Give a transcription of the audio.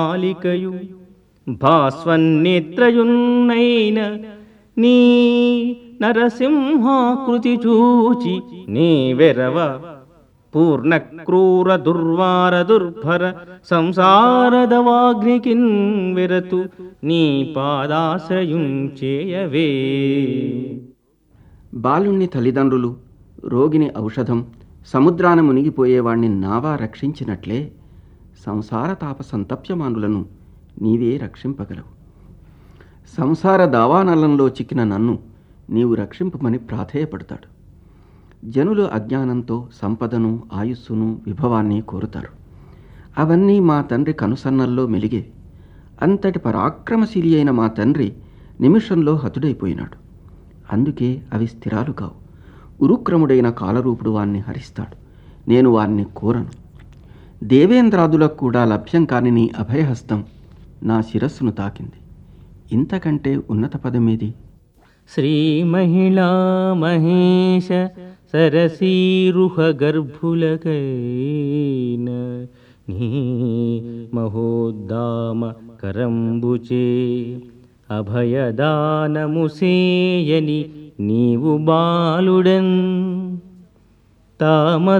మాలికయు భాస్వన్నేత్రయున్నైన నీ నరసింహాకృతి చూచి నీ వెరవ పూర్ణ క్రూర దుర్వార దుర్భర సంసారదవాగ్నికిన్ వెరతు నీ పాదాశ్రయం చేయవే బాలుణ్ణి తల్లిదండ్రులు రోగిని ఔషధం సముద్రాన మునిగిపోయేవాణ్ణి నావా రక్షించినట్లే సంసార తాప సంతప్యమానులను నీవే రక్షింపగలవు సంసార దావానలంలో చిక్కిన నన్ను నీవు రక్షింపమని ప్రాధేయపడతాడు జనులు అజ్ఞానంతో సంపదను ఆయుస్సును విభవాన్ని కోరుతారు అవన్నీ మా తండ్రి కనుసన్నల్లో మెలిగేవి అంతటి పరాక్రమశీలి అయిన మా తండ్రి నిమిషంలో హతుడైపోయినాడు అందుకే అవి స్థిరాలు కావు ఉరుక్రముడైన కాలరూపుడు వాణ్ణి హరిస్తాడు నేను వాణ్ణి కోరను దేవేంద్రాదులకు కూడా లభ్యం కాని నీ అభయహస్తం నా శిరస్సును తాకింది ఇంతకంటే ఉన్నత పదమేది శ్రీ మహిళా మహేశ సరసీరుహ గర్భులకైన నీ మహోద్దామ కరంబుచే అభయదానముసేయని నీవు బాలుడన్ తామస